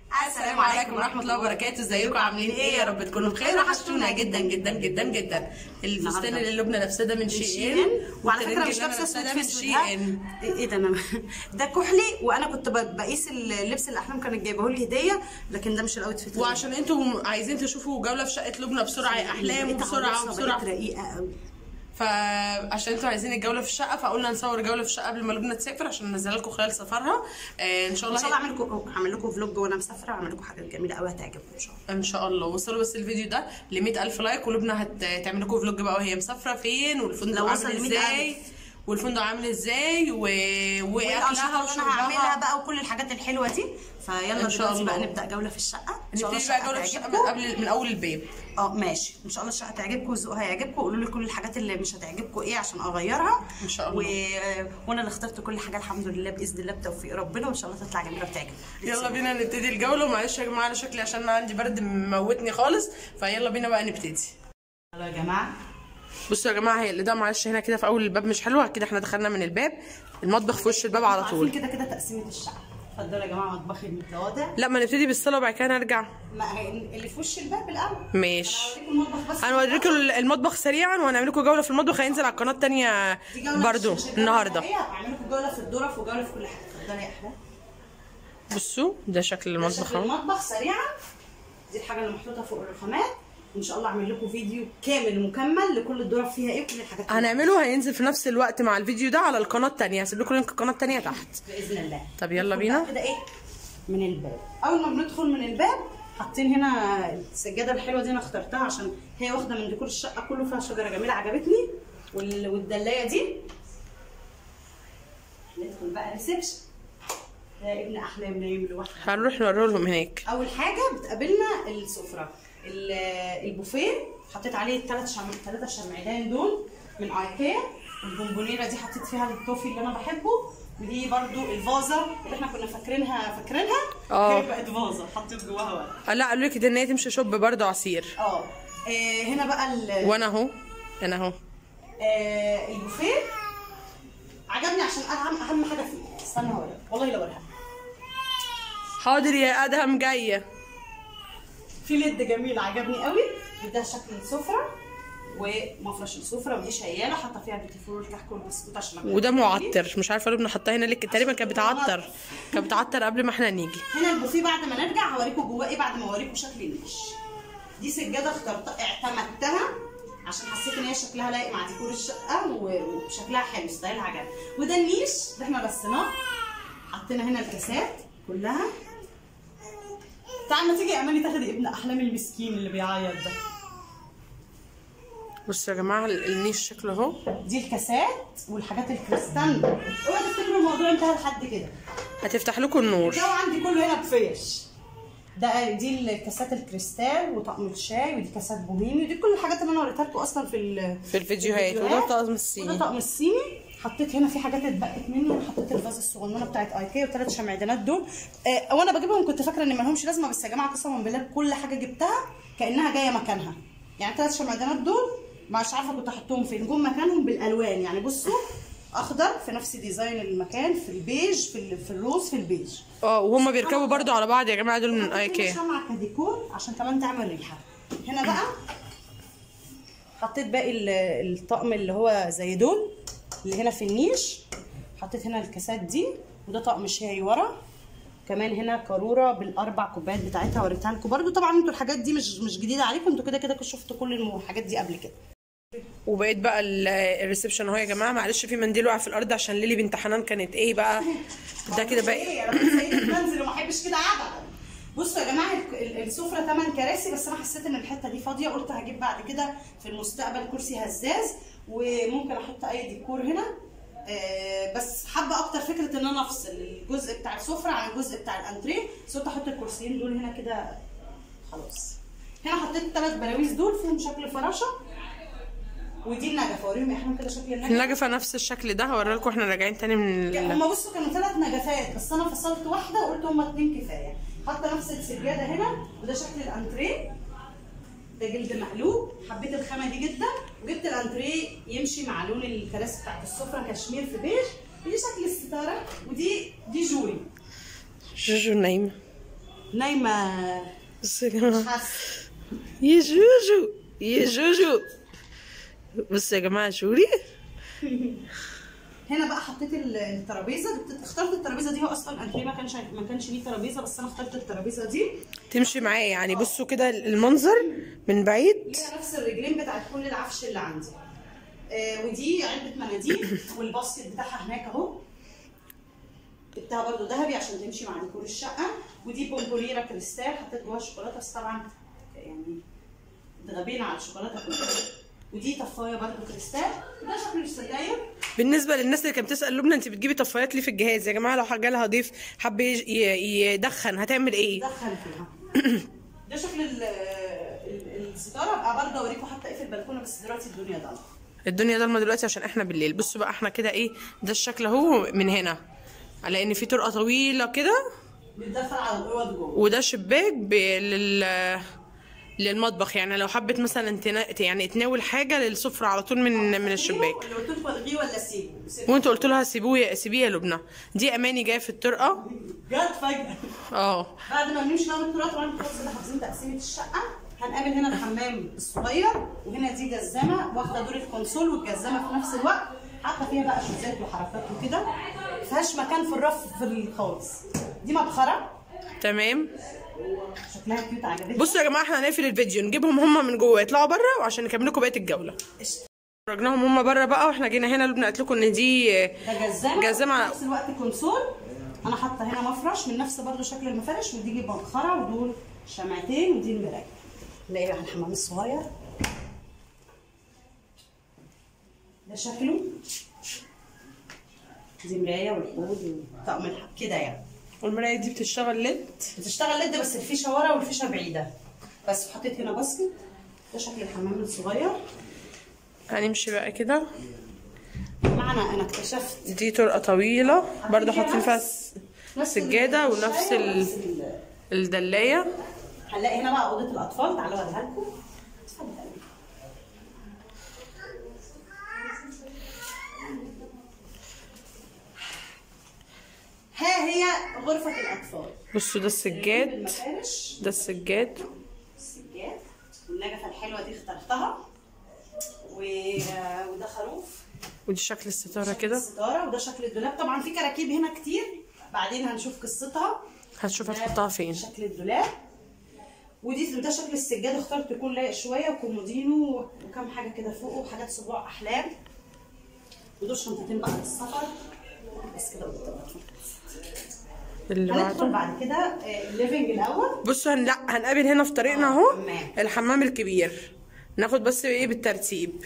السلام عليكم ورحمة الله وبركاته ازيكم عاملين ايه يا رب تكونوا بخير وحشتونا جدا جدا جدا جدا الفستان اللي لبنى لابساه ده من شي ان وعلى فكره مش لابسه اسود في من اسود شي ها؟ ان ايه إيه ده انا ده كحلي وانا كنت ب- بقيس اللبس اللي احلام كانت جايبه لي هديه لكن ده مش الاوتفيت اللي وعشان انتم عايزين تشوفوا جولة في شقة لبنى بسرعة يا احلام بقيت وبسرعة عروسة، وبسرعة بقيت رقيقه قوي فعشان انتوا عايزين الجولة في الشقة فقلنا نصور جولة في الشقة قبل ما لبنى تسافر عشان ننزلها لكم خلال سفرها آه ان شاء ان الله شاء الله اعمل لكم هعمل لكم فلوج وانا مسافره هعمل لكم حاجات جميله قوي هتعجبكم ان شاء الله ان شاء الله وصلوا بس الفيديو ده ل ألف لايك ولبنى هتعمل لكم فلوج بقى وهي مسافره فين والفندق لو وصل عامل ل 100,000. ازاي والفندق عامل ازاي و... واكلها والأنشطة اللي انا هعملها وشربها بقى وكل الحاجات الحلوه دي فيلا إن شاء دلوقتي بقى الله. نبدا جوله في الشقه ان شاء الله نبتدي بقى الشقه جوله في الشقه من تعجبكم قبل من اول الباب اه ماشي ان شاء الله الشقه تعجبكم وذوقها يعجبكم قولوا لي كل الحاجات اللي مش هتعجبكم ايه عشان اغيرها إن شاء الله. و... وانا اللي اخترت كل حاجه الحمد لله باذن الله بتوفيق ربنا وان شاء الله تطلع جميله وتعجب يلا بينا نبتدي الجوله ومعلش يا جماعه على شكلي عشان انا عندي برد موتني خالص فيلا بينا بقى نبتدي يلا يا جماعه بصوا يا جماعه هي الاضاءه معلش هنا كده في اول الباب مش حلوه كده احنا دخلنا من الباب المطبخ في وش الباب على عارفين طول كده كده تقسيمه الشقه اتفضلوا يا جماعه مطبخي المتواضع لا ما نبتدي بالصلاه وبعد كده نرجع ما هي اللي في وش الباب الاول ماشي انا هوريكم المطبخ بس هنوريكم المطبخ سريعا وهنعمل لكم جوله في المطبخ هينزل على القناه التانية دي جولة برضو مش- مش جولة النهارده نهائية، هعمل لكم جوله في الظرف وجوله في كل حاجه اتفضلي يا احلى بصوا ده شكل ده المطبخ شكل اهو المطبخ سريعا دي الحاجه اللي محطوطه فوق الرخامات ان شاء الله اعمل لكم فيديو كامل مكمل لكل الظرف فيها ايه وكل الحاجات اللي هنعمله هينزل في نفس الوقت مع الفيديو ده على القناه التانية هسيب لكم لينك القناه التانية تحت باذن الله طب يلا ندخل بينا. بقى كده ايه من الباب اول ما بندخل من الباب حاطين هنا السجاده الحلوه دي انا اخترتها عشان هي واخده من ديكور الشقه كله فيها شجره جميله عجبتني وال- والدلايه دي ندخل بقى ريسبشن ده ابن احلام نايم لوحده هنروح نوريه لهم هناك اول حاجه بتقابلنا السفره ال- البوفيه حطيت عليه الثلاث شمع ثلاثه شمعدان دول من ايكيا البونبونيره دي حطيت فيها التوفي اللي انا بحبه ودي برضو الفازه اللي احنا كنا فاكرينها فاكرينها آه. هي بقت فازه حطيت جواها ورق آه، لا قالوا لك ان هي تمشي شوب برضه عصير اه آه، هنا بقى ال- وانا اهو انا اهو آه، البوفيه عجبني عشان اهم اهم حاجه فيه استنى هوريها والله لو اوريها حاضر يا ادهم جايه في ليد جميل عجبني قوي وده شكل السفره ومفرش السفره ودي شياله حاطه فيها بيتي فور الكحك والبسكوت عشان أبقى وده جميل. معطر مش عارفه ليه بنحطها هنا ليه تقريبا كانت بتعطر كانت بتعطر قبل ما احنا نيجي هنا البوفيه بعد ما نرجع هوريكم جواه ايه بعد ما اوريكم شكل النيش دي سجاده اخترتها اعتمدتها عشان حسيت ان هي شكلها لايق مع ديكور الشقه و- وشكلها حلو ستايلها عجبني وده النيش اللي احنا رسمناه حطينا هنا الكاسات كلها تعال ما تيجي يا اماني تاخدي ابن احلام المسكين اللي بيعيط ده بصوا يا جماعه ال- النيش شكله اهو دي الكاسات والحاجات الكريستال اوعى تفتكروا الموضوع انتهى لحد كده هتفتح لكم النور الجو عندي كله هنا بفيش ده دي الكاسات الكريستال وطقم الشاي ودي كاسات بوهيمي ودي كل الحاجات اللي انا وريتها لكم اصلا في ال- في الفيديوهات وده طقم الصيني وده طقم الصيني حطيت هنا في حاجات اتبقت مني انا حطيت الفازه الصغننه بتاعت ايكيا وثلاث شمعدانات دول آه وانا بجيبهم كنت فاكره ان ما لهمش لازمه بس يا جماعه قسما بالله كل حاجه جبتها كانها جايه مكانها يعني ثلاث شمعدانات دول مش عارفه كنت احطهم فين جم مكانهم بالالوان يعني بصوا اخضر في نفس ديزاين المكان في البيج في, ال- في الروز في البيج اه وهم بيركبوا برضو على بعض يا جماعه دول من حطيت هنا ايكيا شمعة كديكور عشان كمان تعمل ريحه هنا بقى حطيت باقي ال- الطقم اللي هو زي دول اللي هنا في النيش حطيت هنا الكاسات دي وده طقم شاي ورا كمان هنا قاروره بالاربع كوبايات بتاعتها وريتها لكم برده طبعا انتوا الحاجات دي مش مش جديده عليكم انتوا كده كده شفتوا كل الحاجات دي قبل كده وبقيت بقى ال- الريسبشن اهو يا جماعه معلش في منديل وقع في الارض عشان ليلي بنت حنان كانت ايه بقى ده كده بقى ايه انا كنت سيدة المنزل وما احبش كده ابدا بصوا يا جماعه ال- ال- السفره 8 كراسي بس انا حسيت ان الحته دي فاضيه قلت هجيب بعد كده في المستقبل كرسي هزاز وممكن احط اي ديكور هنا آه بس حابه اكتر فكره ان انا افصل الجزء بتاع السفره عن الجزء بتاع الانتريه بس قلت احط الكرسيين دول هنا كده خلاص هنا حطيت الثلاث براويز دول فيهم شكل فراشه ودي النجفه وريهم يا احمد كده شكل النجفه النجفه نفس الشكل ده هوري لكم احنا راجعين تاني من ال... هما بصوا كانوا ثلاث نجفات بس انا فصلت واحده وقلت هما اتنين كفايه حاطه نفس السجاده هنا وده شكل الانتريه ده جلد مقلوب حبيت الخامه دي جدا وجبت الانتريه يمشي مع لون الكراسي بتاعت السفره كشمير في بيج ودي شكل الستاره ودي دي جوري جوجو نايمه نايمه بصوا يا مش جماعه حاسه يا جوجو يا جوجو بصوا يا جماعه شوري هنا بقى حطيت ال- الترابيزه اخترت الترابيزه دي هو اصلا انتريه ما كانش ما كانش ليه ترابيزه بس انا اخترت الترابيزه دي تمشي معايا يعني بصوا كده المنظر من بعيد ليها نفس الرجلين بتاعت كل العفش اللي عندي آه ودي علبه مناديل والباسكت بتاعها هناك اهو جبتها برضو ذهبي عشان تمشي مع ديكور الشقه ودي بونبونيره كريستال حطيت جواها شوكولاته بس طبعا يعني اتغبينا على الشوكولاته كلها ودي طفايه برضو كريستال ده شكل السجاير بالنسبه للناس اللي كانت بتسال لبنى انت بتجيبي طفايات ليه في الجهاز يا جماعه لو حاجه لها ضيف حب يج- ي- يدخن هتعمل ايه دخل فيها ده شكل ال- ال- الستاره ابقى برضه اوريكم حتى ايه في البلكونه بس دلوقتي الدنيا ضلمه الدنيا ضلمه دلوقتي عشان احنا بالليل بصوا بقى احنا كده ايه ده الشكل اهو من هنا على ان في طرقه طويله كده بتدخل على الاوض جوه وده شباك ب... لل للمطبخ يعني لو حبت مثلا تنا... يعني تناول حاجه للسفره على طول من من الشباك اللي قلت لكم الغيه ولا سيبه سيبه. وانت قلت لها سيبوه سيبيه يا لبنى دي اماني جايه في الطرقه جت فجاه اه بعد ما بنمشي نعمل التراب طبعا خلاص كده حافظين تقسيمه الشقه هنقابل هنا الحمام الصغير وهنا دي جزامه واخده دور الكونسول والجزامه في نفس الوقت حاطه فيها بقى شوزات وحركات وكده مفيهاش مكان في الرف في ال- خالص دي مبخره تمام شكلها كيوت عجبتني بصوا يا جماعه احنا هنقفل الفيديو نجيبهم هم من جوه يطلعوا بره وعشان نكمل لكم بقيه الجوله خرجناهم هم بره بقى واحنا جينا هنا لبنى قالت لكم ان دي ده جزامه جزامة. في نفس الوقت كونسول انا حاطه هنا مفرش من نفس برضو شكل المفارش ودي جيب مبخره ودول شمعتين ودي المرايه نلاقي بقى الحمام الصغير ده شكله دي مرايه والحوض وطقم الح- كده يعني والمرايه دي بتشتغل ليد بتشتغل ليد بس الفيشه ورا والفيشه بعيده بس حطيت هنا باسكت ده شكل الحمام الصغير هنمشي بقى كده معنى انا اكتشفت دي طرقه طويله برضه حاطين فيها س- نفس سجاده ونفس الشاي ال- ونفس ال- الدلايه هنلاقي هنا بقى اوضه الاطفال تعالوا اوريها لكم اتفضل ها هي غرفه الاطفال بصوا ده السجاد المفارش ده السجاد السجاد والنجفه الحلوه دي اخترتها و... وده خروف ودي شكل الستاره شكل كده الستاره وده شكل الدولاب طبعا في كراكيب هنا كتير بعدين هنشوف قصتها هتشوف هتحطها فين شكل الدولاب ودي وده شكل السجاد اخترت يكون لايق شويه وكومودينو وكم حاجه كده فوقه وحاجات صباع احلام ودول شنطتين بقى للسفر بس كده قدام. اللي هندخل بعده بعد كده آه، الليفنج الاول بصوا هن... لا هنقابل هنا في طريقنا اهو تمام. الحمام الكبير ناخد بس ايه بالترتيب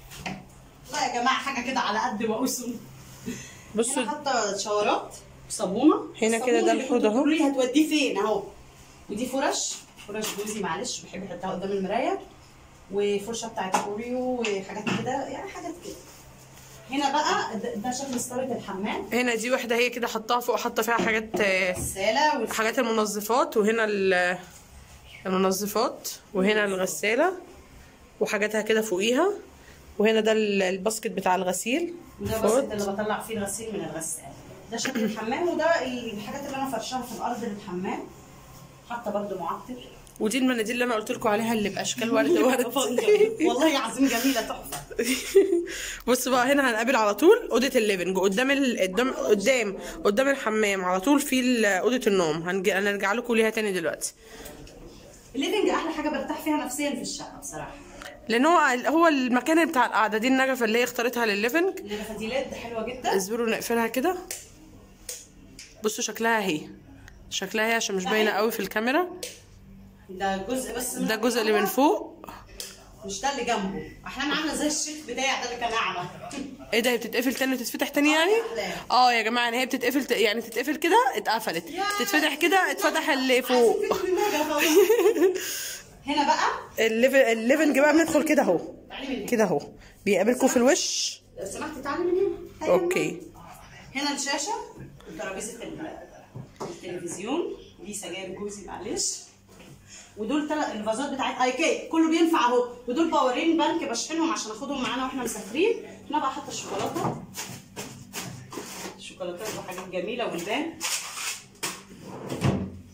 لا يا جماعه حاجه كده على قد مقاسهم بصوا هنا حاطه شاورات وصابونه هنا كده ده الصابون اللي الحوض كنتوا اهو. بتقولوا لي هتوديه فين اهو ودي فرش فرش جوزي معلش بحب احطها قدام المرايه وفرشه بتاعت اوريو وحاجات كده يعني حاجات كده هنا بقى ده, ده شكل ستاره الحمام هنا دي واحده هي كده حطها فوق حاطه فيها حاجات آه، غساله والف... حاجات المنظفات وهنا ال- المنظفات وهنا الغساله وحاجاتها كده فوقيها وهنا ده ال- الباسكت بتاع الغسيل ده بس اللي بطلع فيه الغسيل من الغساله ده شكل الحمام وده الحاجات اللي انا فرشاها في الارض للحمام حاطه برده معطر ودي المناديل اللي انا قلت لكم عليها اللي باشكال ورد ورد والله عظيم جميله تحفه بصوا بقى هنا هنقابل على طول اوضه الليفنج قدام ال... قدام قدام قدام الحمام على طول في ال- اوضه النوم هنج... هنرجع لكم ليها تاني دلوقتي الليفنج احلى حاجه برتاح فيها نفسيا في الشقه بصراحه لان هو هو المكان بتاع القعده دي النجفه اللي هي اختارتها للليفنج النجفه دي ليد حلوه جدا اصبروا نقفلها كده بصوا شكلها اهي شكلها هي عشان مش باينه قوي في الكاميرا ده جزء بس من ده الجزء اللي من فوق مش ده اللي جنبه احيانا عامله زي الشيخ بتاعي ده اللي كان اعمى ايه ده هي بتتقفل تاني وتتفتح تاني يعني أحلام. اه يا جماعه يعني هي بتتقفل ت- يعني تتقفل كده اتقفلت تتفتح كده اتفتح اللي فوق هنا بقى الليف- الليفنج بقى بندخل كده اهو تعالي من هنا كده اهو بيقابلكم في الوش لو سمحت تعالي من هنا أيوة. اوكي هنا الشاشه وترابيزه ال- التلفزيون دي سجاير جوزي معلش ودول تلات الفازات بتاعت ايكيا كله بينفع اهو ودول باورين بنك بشحنهم عشان اخدهم معانا واحنا مسافرين هنا بقى حاطه الشوكولاته الشوكولاتات وحاجات جميله والبان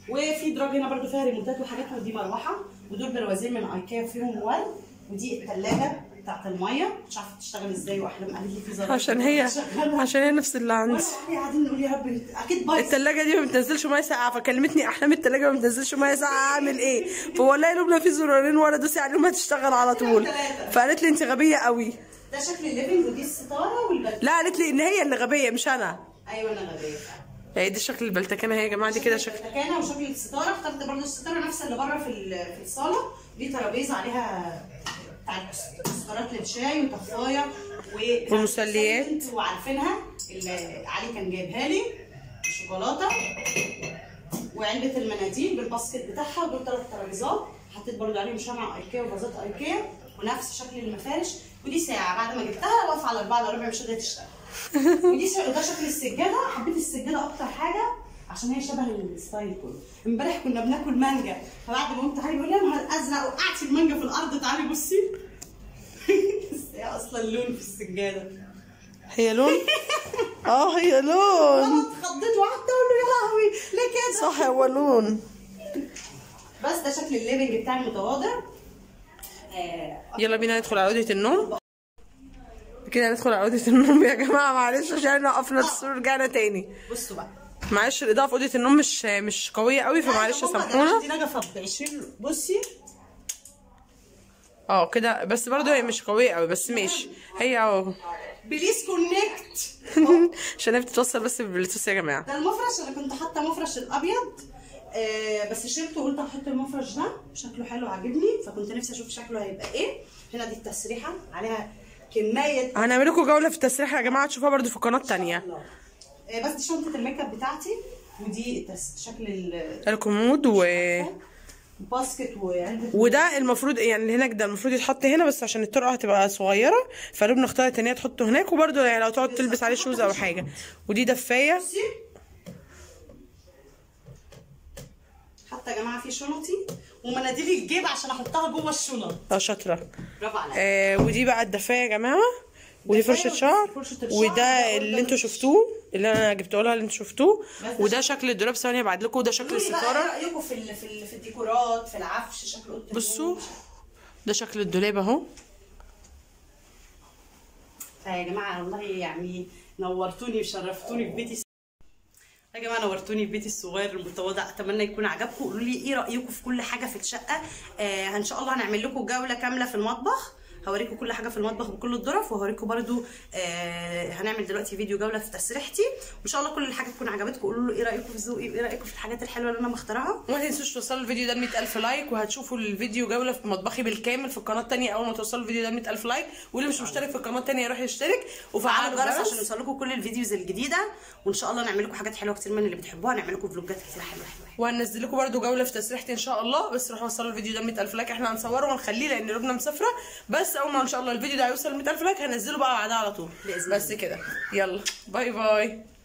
وفي دراج هنا برضو فيها ريموتات وحاجات ودي مروحه ودول بروازير من ايكيا فيهم ورد ودي الثلاجه بتاعت الميه مش عارفه تشتغل ازاي واحلام قالت لي في زرار عشان هي شغالة. عشان هي نفس اللي عندي واحنا قاعدين نقول يا رب اكيد بايظ التلاجة دي ما بتنزلش ميه ساقعة فكلمتني احلام التلاجة ما بتنزلش ميه ساقعة اعمل ايه؟ فوالله لبنى في زرارين ورا دوسي عليهم هتشتغل على طول فقالت لي انت غبية قوي ده شكل الليفنج ودي الستاره والبلكونه لا قالت لي ان هي اللي غبية مش انا ايوه انا غبيه فعلا هي دي شكل البلتكانة هي يا جماعة دي كده شكل التكانه وشكل الستاره اخترت برضو الستاره نفس اللي بره في ال- في الصاله دي ترابيزه عليها بتاعت ستارات للشاي وطفايه و- ومسليات. وعارفينها اللي علي كان جايبها لي شوكولاته وعلبه المناديل بالباسكت بتاعها ودول ثلاث ترابيزات حطيت برضو عليهم شمع ايكيا وفازات ايكيا ونفس شكل المفارش ودي ساعه بعد ما جبتها واقفه على 4 الا ربع مش قادره تشتغل ودي ش- ده شكل السجاده حبيت السجاده اكتر حاجه عشان هي شبه الستايل كله امبارح كنا بناكل مانجا فبعد ما قمت علي بيقول لي يا نهار ازرق وقعتي المانجا في الارض تعالي بصي بس هي اصلا لون في السجاده هي لون اه هي انا لون اتخضيت وقعدت اقول له يا لهوي ليه كده صح هو لون بس ده شكل الليفنج بتاعي المتواضع آه يلا بينا ندخل على اوضه النوم كده ندخل على اوضه النوم يا جماعه معلش عشان وقفنا الصور رجعنا تاني بصوا بقى معلش الاضاءه في اوضه النوم مش مش قويه قوي فمعلش يا ماما، ده سامحونا عندي نجفه ب 20 بصي اه كده بس برضه هي مش قويه قوي بس ماشي هي اهو بليز كونكت عشان هي بتتوصل بس بالبلوتوث يا جماعه ده المفرش انا كنت حاطه مفرش الابيض آه بس شلته وقلت احط المفرش ده شكله حلو عاجبني فكنت نفسي اشوف شكله هيبقى ايه هنا دي التسريحه عليها كميه هنعمل لكم جوله في التسريح يا جماعه تشوفوها برضه في قناه تانية الله. آه بس دي شنطه الميك اب بتاعتي ودي التس... شكل ال- الكومود و الباسكت وعلبه وده المفروض يعني اللي هناك ده المفروض يتحط هنا بس عشان الطرقه هتبقى صغيره فلبنى اختارت ان هي تحطه هناك وبرده يعني لو تقعد تلبس عليه شوز او حاجه ودي دفايه بصي حتى يا جماعه في شنطي ومناديل الجيب عشان احطها جوه الشنط اه شاطره برافو عليا آه ودي بقى الدفايه يا جماعه ودي دفاية فرشه ودي شعر فرشة الشعر وده وده اللي انتوا مش- شفتوه اللي انا جبته لها اللي انتوا شفتوه ده وده شكل الدولاب ثواني هبعت لكم وده شكل قولوا لي بقى الستاره ايه رايكم في ال- في ال- في الديكورات في العفش شكل اوضه بصوا النوم؟ ده شكل الدولاب اهو فيا جماعه والله يعني نورتوني وشرفتوني في بيتي يا جماعه نورتوني في بيتي الصغير المتواضع اتمنى يكون عجبكم قولوا لي ايه رايكم في كل حاجه في الشقه آه ان شاء الله هنعمل لكم جوله كامله في المطبخ هوريكم كل حاجه في المطبخ بكل الظرف وهوريكم برده آه هنعمل دلوقتي فيديو جوله في تسريحتي وان شاء الله كل الحاجات تكون عجبتكم قولوا له ايه رايكم في ذوقي وايه رايكم في الحاجات الحلوه اللي انا مختارها وما تنسوش توصلوا الفيديو ده ل 100000 لايك وهتشوفوا الفيديو جوله في مطبخي بالكامل في القناه الثانيه اول ما توصلوا الفيديو ده ل 100000 لايك واللي مش مشترك في القناه الثانيه يروح يشترك وفعلوا وفعلوا الجرس عشان الجرس يوصلكم كل الفيديوز الجديده وان شاء الله نعمل لكم حاجات حلوه كتير من اللي بتحبوها نعمل لكم فلوجات كتير حلوه حلوه وهنزل لكم برده جوله في تسريحتي ان شاء الله بس روحوا وصلوا الفيديو ده ل 100000 لايك احنا هنصوره ونخليه لان لبنى مسافره بس اول ما ان شاء الله الفيديو ده هيوصل ل 100000 لايك هنزله بقى بعدها على طول بإذن بس كده يلا باي باي